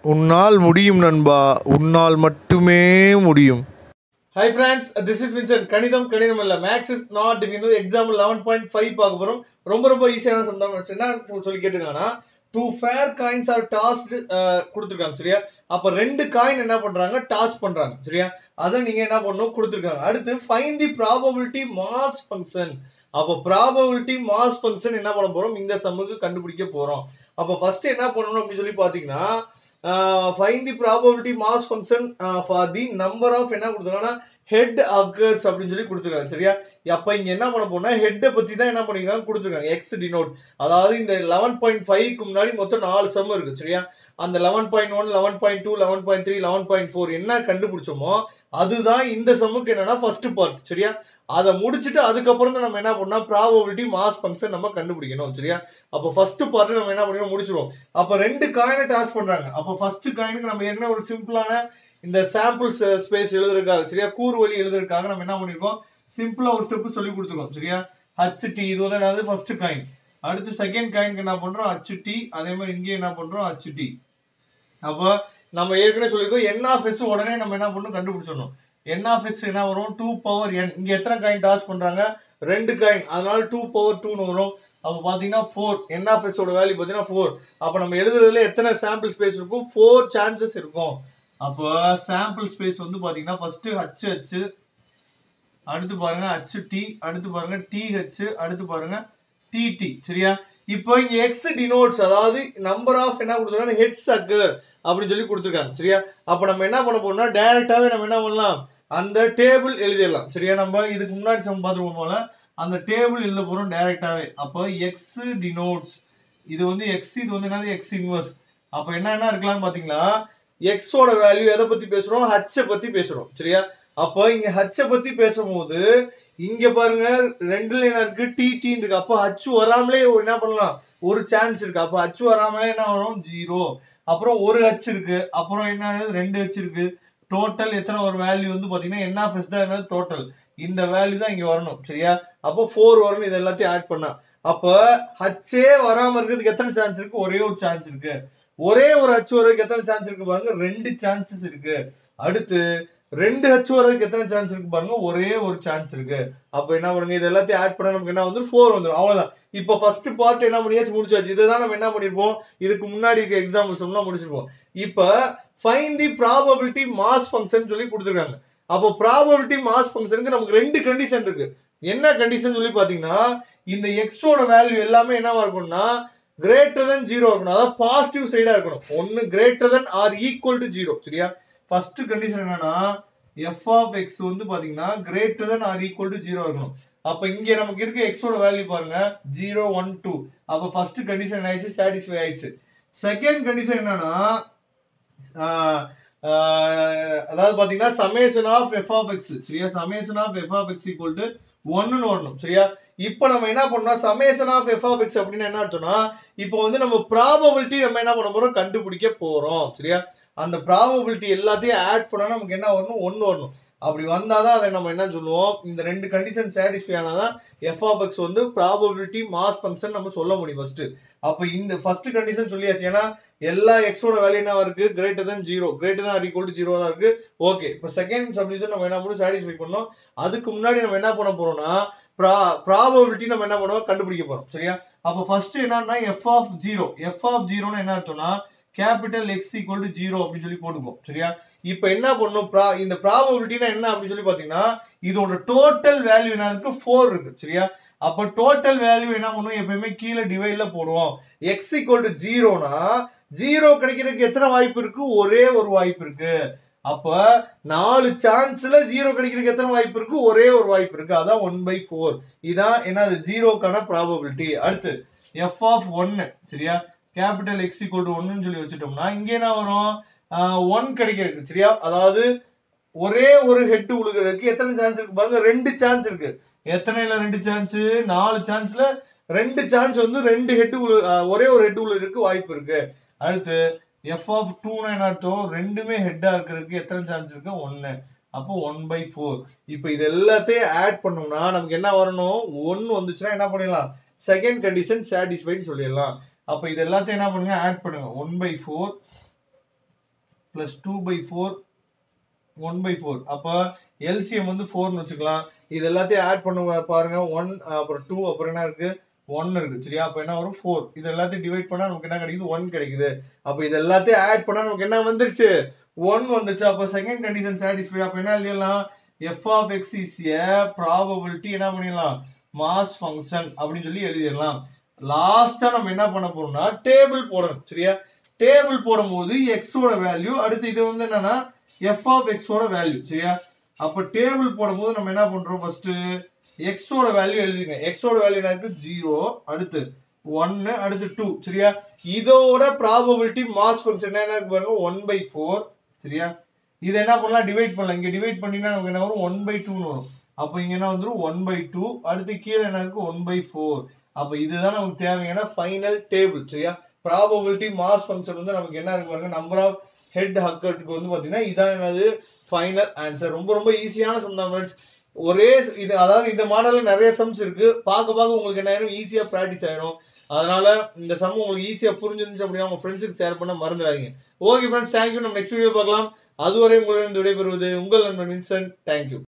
உன்னால் முடியும் நண்பா உன்னால் மட்டுமே முடியும் hi friends this is Vincent கணிதம் கணிதம் இல்ல maths is not difficult exam eleven point five பார்க்க போறோம் ரொம்ப ரொம்ப ஈஸியான சம்பந்தம் என்ன சொல்லி கேட்டுருக்காங்கன்னா two fair coins are tossed கொடுத்துருக்காங்க சரியா அப்ப ரெண்டு காயின் என்ன பண்றாங்க டாஸ் பண்றாங்க சரியா அதை நீங்க என்ன பண்ணணும் கொடுத்துருக்காங்க அடுத்து find the probability mass function அப்போ ப்ராபபிலிட்டி மாஸ் ஃபங்க்ஷன் என்ன பண்ண போறோம் இந்த சம்முக்கு கண்டுபிடிக்க போறோம் அப்போ ஃபர்ஸ்ட் என்ன பண்ணணும் அப்படின்னு சொல்லி பாத்தீங்கன்னா find the probability mass function for the number of என்ன கொடுத்துருக்காங்கன்னா ஹெட் அக்கர்ஸ் அப்படின்னு சொல்லி கொடுத்துருக்காங்க சரியா அப்ப இங்க என்ன பண்ண போனா ஹெட்டை பத்தி தான் என்ன பண்ணிருக்காங்க கொடுத்துருக்காங்க எக்ஸ் டினோட் அதாவது இந்த லெவன் பாயிண்ட் ஃபைவ்க்கு முன்னாடி மொத்தம் நாலு சம் இருக்கு சரியா அந்த eleven point one eleven point two eleven point three eleven point four என்ன கண்டுபிடிச்சோமோ அதுதான் இந்த சம்முக்கு என்னன்னா ஃபர்ஸ்ட் பார்ட் சரியா அதை முடிச்சுட்டு அதுக்கப்புறம் தான் நம்ம என்ன பண்ணோம் ப்ராபபிலிட்டி மாஸ் ஃபங்க்ஷன் நம்ம கண்டுபிடிக்கணும் சரியா அப்போ ஃபர்ஸ்ட் பார்ட் நம்ம என்ன பண்ணிடுவோம் முடிச்சிருவோம் அப்போ ரெண்டு காயினை டாஸ் பண்றாங்க அப்போ ஃபர்ஸ்ட் காயினுக்கு நம்ம ஏற்கனவே ஒரு சிம்பிளான இந்த சாம்பிள் ஸ்பேஸ் எழுதுறதுக்காக சரியா கூறு வழி எழுதுறதுக்காக நம்ம என்ன பண்ணிருக்கோம் சிம்பிளா ஒரு ஸ்டெப் சொல்லி கொடுத்துருக்கோம் சரியா ஹச் டி இது வந்து என்னது ஃபர்ஸ்ட் காயின் அடுத்து செகண்ட் காயினுக்கு என்ன பண்றோம் ஹச் டி அதே மாதிரி இங்கே என்ன பண்றோம் ஹச் டி அப்போ நம்ம ஏற்கனவே சொல்லிருக்கோம் என் ஆஃப் எஸ் உடனே நம்ம என்ன பண்ணணும் கண்டுபிடிச்சிடணும் என் ஆஃப் எஸ் என்ன வரும் டூ பவர் என் இங்க எத்தனை காயின் டாஸ் பண்றாங்க ரெண்டு காயின் அதனால டூ பவர் டூன்னு வரும் அப்ப பாத்தீங்கன்னா ஃபோர் என் ஆஃப் எஸ் ஓட வேல்யூ பாத்தீங்கன்னா ஃபோர் அப்ப நம்ம எழுதுறதுல எத்தனை சாம்பிள் ஸ்பேஸ் இருக்கும் ஃபோர் சான்சஸ் இருக்கும் அப்போ சாம்பிள் ஸ்பேஸ் வந்து பாத்தீங்கன்னா ஃபர்ஸ்ட் ஹச் ஹச் அடுத்து பாருங்க ஹச் டி அடுத்து பாருங்க டி ஹச் அடுத்து பாருங்க டி டி சரியா இப்போ இங்க எக்ஸ் டினோட்ஸ் அதாவது நம்பர் ஆஃப் என்ன கொடுத்துருக்காங்க ஹெட் சக்கர் அப்படின்னு சொல்லி கொடுத்துருக்காங்க சரியா அப்ப நம்ம என்ன பண்ண போறோம்னா டைரக்டாவே நம்ம என்ன பண்ணலாம் அந்த டேபிள் எழுதிடலாம் சரியா நம்ம இதுக்கு முன்னாடி சம் பார்த்துருப்போம் போல அந்த டேபிள் எழுத போறோம் டைரக்டாவே அப்போ எக்ஸ் டினோட்ஸ் இது வந்து எக்ஸ் இது வந்து என்னது எக்ஸ் இன்வர்ஸ் அப்ப என்ன என்ன இருக்கலாம்னு பாத்தீங்களா எக்ஸோட வேல்யூ எதை பத்தி பேசுறோம் ஹச்ச பத்தி பேசுறோம் சரியா அப்போ இங்க ஹச்ச பத்தி பேசும்போது இங்க பாருங்க ரெண்டு லைன் இருக்கு டி டின்னு இருக்கு அப்போ ஹச் வராமலே ஒரு என்ன பண்ணலாம் ஒரு சான்ஸ் இருக்கு அப்போ ஹச் வராமலே என்ன வரும் ஜீரோ அப்புறம் ஒரு ஹச் இருக்கு அப்புறம் என்ன ரெண்டு ஹச் இருக்கு டோட்டல் எத்தனை ஒரு வேல்யூ வந்து பாத்தீங்கன்னா என்ன ஆஃப் எஸ் தான் என்னது டோட்டல் இந்த வேல்யூ தான் இங்க வரணும் சரியா அப்போ ஃபோர் வரணும் இது எல்லாத்தையும் ஆட் பண்ணா அப்ப ஹச்சே வராம இருக்கிறதுக்கு எத்தனை சான்ஸ் இருக்கு ஒரே ஒரு சான்ஸ் இருக்கு ஒரே ஒரு ஹச் வரதுக்கு எத்தனை சான்ஸ் இருக்கு பாருங்க ரெண்டு சான்சஸ் இருக்கு அடுத்து ரெண்டு ஹச் வரதுக்கு எத்தனை சான்ஸ் இருக்கு பாருங்க ஒரே ஒரு சான்ஸ் இருக்கு அப்ப என்ன பண்ணுங்க இது எல்லாத்தையும் ஆட் பண்ண நமக்கு என்ன வந்து ஃபோர் வந்துடும் அவ்வளவுதான் இப்ப ஃபர்ஸ்ட் பார்ட் என்ன பண்ணியாச்சு முடிச்சாச்சு இதுதான் நம்ம என்ன பண்ணிருப்போம் இதுக்கு முன்னாடி இருக்க எக்ஸாம்பிள்ஸ் எல்லாம் முடிச்சிருப்போம் இப்ப find the probability mass function சொல்லி கொடுத்துருக்காங்க அப்போ ப்ராபபிலிட்டி மாஸ் ஃபங்க்ஷனுக்கு நமக்கு ரெண்டு கண்டிஷன் இருக்கு என்ன கண்டிஷன் சொல்லி பாத்தீங்கன்னா இந்த எக்ஸோட வேல்யூ எல்லாமே என்னவா இருக்கும்னா கிரேட்டர் தென் ஜீரோ இருக்கணும் அதாவது பாசிட்டிவ் சைடா இருக்கணும் ஒன்னு greater than or equal to zero சரியா ஃபர்ஸ்ட் கண்டிஷன் என்னன்னா எஃப் ஆஃப் எக்ஸ் வந்து பாத்தீங்கன்னா greater than or equal to zero இருக்கணும் அப்ப இங்க நமக்கு இருக்க எக்ஸோட வேல்யூ பாருங்க ஜீரோ ஒன் டூ அப்ப ஃபர்ஸ்ட் கண்டிஷன் ஆயிடுச்சு சாட்டிஸ்ஃபை ஆயிடுச்சு செகண்ட் கண்டிஷன் என்னன்னா அதாவது பாத்தீங்கன்னா summation of F of X சரியா summation of F of X equal to ஒன்னு வரணும் சரியா இப்போ நம்ம என்ன பண்ணோம் summation of F of X அப்படின்னு என்ன அர்த்தம்னா இப்போ வந்து நம்ம ப்ராபபிலிட்டி நம்ம என்ன பண்ண போறோம் கண்டுபிடிக்க போறோம் சரியா அந்த ப்ராபபிலிட்டி எல்லாத்தையும் ஆட் பண்ணா நமக்கு என்ன வரணும் ஒன்னு வரணும் அப்படி வந்தாதான் அதை நம்ம என்ன சொல்லுவோம் இந்த ரெண்டு கண்டிஷன் சாட்டிஸ்ஃபை ஆனாதான் எஃப் ஆஃப் எக்ஸ் வந்து ப்ராபபிலிட்டி மாஸ் ஃபங்க்ஷன் நம்ம சொல்ல முடியும் ஃபர்ஸ்ட் அப்ப இந்த ஃபர்ஸ்ட் கண்டிஷன் சொல்லியாச்சு ஏன்னா எல்லா எக்ஸோட வேல்யூ என்ன இருக்கு greater than zero greater than equal to zero தான் இருக்கு ஓகே இப்போ செகண்ட் சப்டிஷன் நம்ம என்ன பண்ணும் சாட்டிஸ்ஃபை பண்ணோம் அதுக்கு முன்னாடி நம்ம என்ன பண்ண போறோம்னா ப்ராபபிலிட்டி நம்ம என்ன பண்ணுவோம் கண்டுபிடிக்க போறோம் சரியா அப்ப ஃபர்ஸ்ட் என்னன்னா F of zero F of ஜீரோன்னு என்ன அர்த்தம்னா capital X equal to zero அப்படின்னு சொல்லி போட்டுக்கோம் சரியா இப்ப என்ன பண்ணும் இந்த ப்ராபபிலிட்டினா என்ன அப்படின்னு சொல்லி பாத்தீங்கன்னா இதோட டோட்டல் வேல்யூ என்ன இருக்கு ஃபோர் இருக்கு சரியா அப்ப டோட்டல் வேல்யூ என்ன பண்ணுவோம் எப்பயுமே கீழே டிவைட்ல போடுவோம் எக்ஸ் ஈக்குவல் டு ஜீரோனா ஜீரோ கிடைக்கிறதுக்கு எத்தனை வாய்ப்பு இருக்கு ஒரே ஒரு வாய்ப்பு இருக்கு அப்ப நாலு சான்ஸ்ல ஜீரோ கிடைக்கிறதுக்கு எத்தனை வாய்ப்பு இருக்கு ஒரே ஒரு வாய்ப்பு இருக்கு அதான் ஒன் பை ஃபோர் இதான் என்னது ஜீரோக்கான ப்ராபபிலிட்டி அடுத்து எஃப் ஆஃப் ஒன்னு சரியா கேபிட்டல் எக்ஸ் ஈக்குவல் டு ஒன்னு சொல்லி வச்சுட்டோம்னா இங்க என்ன வரும் ஒன் கிடைக்கிறதுக்கு சரியா அதாவது ஒரே ஒரு ஹெட் உழுகிறதுக்கு எத்தனை சான்ஸ் இருக்கு பாருங்க ரெண்டு சான்ஸ் இருக்கு எத்தனைல ரெண்டு சான்ஸ் நாலு சான்ஸ்ல ரெண்டு சான்ஸ் வந்து ரெண்டு ஹெட் ஒரே ஒரு ஹெட் உழுகிறதுக்கு வாய்ப்பு இருக்கு அடுத்து எஃப் ஆஃப் டூனா என்ன அர்த்தம் ரெண்டுமே ஹெட்டா இருக்கிறதுக்கு எத்தனை சான்ஸ் இருக்கு ஒன்னு அப்போ ஒன் பை ஃபோர் இப்போ இது எல்லாத்தையும் ஆட் பண்ணோம்னா நமக்கு என்ன வரணும் ஒன்னு வந்துச்சுன்னா என்ன பண்ணிடலாம் செகண்ட் கண்டிஷன் சாட்டிஸ்ஃபைன்னு சொல்லிடலாம் அப்ப இது எல்லாத்தையும் என்ன பண்ணுங்க ஆட் பண்ணுங்க one by four plus two by four one by four அப்போ எல்சிஎம் வந்து ஃபோர்னு வச்சுக்கலாம் இது எல்லாத்தையும் ஆட் பண்ணுங்க பாருங்க ஒன் அப்புறம் டூ அப்புறம் என்ன இருக்கு ஒன் இருக்கு சரியா அப்ப என்ன வரும் ஃபோர் இது எல்லாத்தையும் டிவைட் பண்ணா நமக்கு என்ன கிடைக்குது ஒன் கிடைக்குது அப்ப இது எல்லாத்தையும் ஆட் பண்ணா நமக்கு என்ன வந்துருச்சு ஒன் வந்துருச்சு அப்ப செகண்ட் கண்டிஷன் சாட்டிஸ்ஃபை அப்ப என்ன எழுதிடலாம் F of X is a probability என்ன பண்ணிடலாம் மாஸ் ஃபங்க்ஷன் அப்படின்னு சொல்லி எழுதிடலாம் லாஸ்டா நம்ம என்ன பண்ண போறோம்னா டேபிள் போடணும் சரியா டேபிள் போடும்போது எக்ஸோட வேல்யூ அடுத்து இது வந்து என்னன்னா எஃப் ஆஃப் எக்ஸோட வேல்யூ சரியா அப்ப டேபிள் போடும்போது நம்ம என்ன பண்றோம் ஃபர்ஸ்ட் எக்ஸோட வேல்யூ எழுதிங்க எக்ஸோட வேல்யூ என்ன இருக்கு ஜீரோ அடுத்து ஒன்னு அடுத்து டூ சரியா இதோட ப்ராபபிலிட்டி மாஸ் ஃபங்க்ஷன் என்ன இருக்கு பாருங்க ஒன் பை ஃபோர் சரியா இது என்ன பண்ணலாம் டிவைட் பண்ணலாம் இங்க டிவைட் பண்ணினா நமக்கு என்ன வரும் ஒன் பை டூன்னு வரும் அப்ப இங்க என்ன வந்துரும் ஒன் பை டூ அடுத்து கீழே என்ன இருக்கு ஒன் பை ஃபோர் அப்ப இதுதான் நமக்கு தேவையான ஃபைனல் டேபிள் சரியா ப்ராபபிலிட்டி மாஸ் ஃபங்க்ஷன் வந்து நமக்கு என்ன இருக்கு பாருங்க நம்பர் ஆஃப் ஹெட் ஹக்கருக்கு வந்து பாத்தீங்கன்னா இதான் என்னது ஃபைனல் ஆன்சர் ரொம்ப ரொம்ப ஈஸியான சம் தான் ஃப்ரெண்ட்ஸ் ஒரே இது அதாவது இந்த மாடல்ல நிறைய சம்ஸ் இருக்கு பார்க்க பார்க்க உங்களுக்கு என்ன ஆயிரும் ஈஸியா ப்ராக்டிஸ் ஆயிரும் அதனால இந்த சம் உங்களுக்கு ஈஸியா புரிஞ்சிருந்துச்சு அப்படின்னா உங்க ஃப்ரெண்ட்ஸுக்கு ஷேர் பண்ண மறந்துடாதீங்க ஓகே ஃப்ரெண்ட்ஸ் தேங்க்யூ நம்ம நெக்ஸ்ட் வீடியோ பார்க்கலாம் அதுவரை உங்களிடம் விடைபெறுவது உங்கள் நண்பன் வின்சென்ட் தேங்க்யூ